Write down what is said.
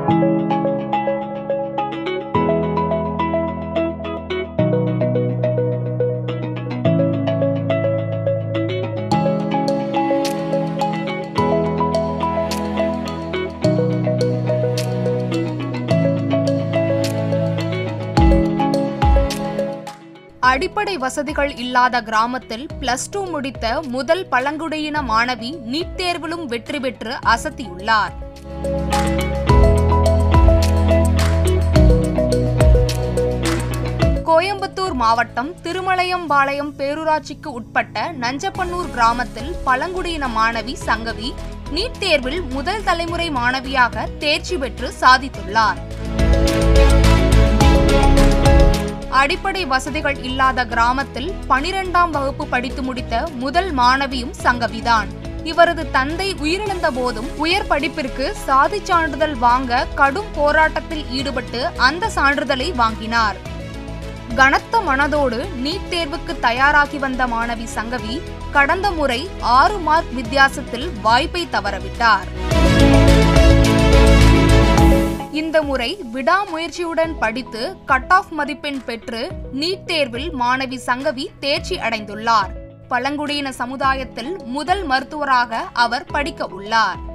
அடிப்படை வசதிகள் இல்லாத கிராமத்தில் பிளஸ் டூ முடித்த முதல் பழங்குடியின மாணவி நீட் தேர்விலும் வெற்றி பெற்று அசத்தியுள்ளார் கோயம்புத்தூர் மாவட்டம் திருமலையம்பாளையம் பேரூராட்சிக்கு உட்பட்ட நஞ்சப்பன்னூர் கிராமத்தில் பழங்குடியின மாணவி சங்கவி நீட் தேர்வில் முதல் தலைமுறை மாணவியாக தேர்ச்சி பெற்று சாதித்துள்ளார் அடிப்படை வசதிகள் இல்லாத கிராமத்தில் பனிரெண்டாம் வகுப்பு படித்து முடித்த முதல் மாணவியும் சங்கவிதான் இவரது தந்தை உயிரிழந்த போதும் உயர் படிப்பிற்கு சாதிச் சான்றிதழ் வாங்க கடும் போராட்டத்தில் ஈடுபட்டு அந்த சான்றிதழை வாங்கினார் கனத்த மனதோடு நீட் தேர்வுக்கு தயாராகி வந்த மாணவி சங்கவி கடந்த முறை ஆறு மார்க் வித்தியாசத்தில் வாய்ப்பை தவறவிட்டார் இந்த முறை விடாமுயற்சியுடன் படித்து கட் ஆஃப் மதிப்பெண் பெற்று நீட் தேர்வில் மாணவி சங்கவி தேர்ச்சி அடைந்துள்ளார் பழங்குடியின சமுதாயத்தில் முதல் மருத்துவராக அவர் படிக்க உள்ளார்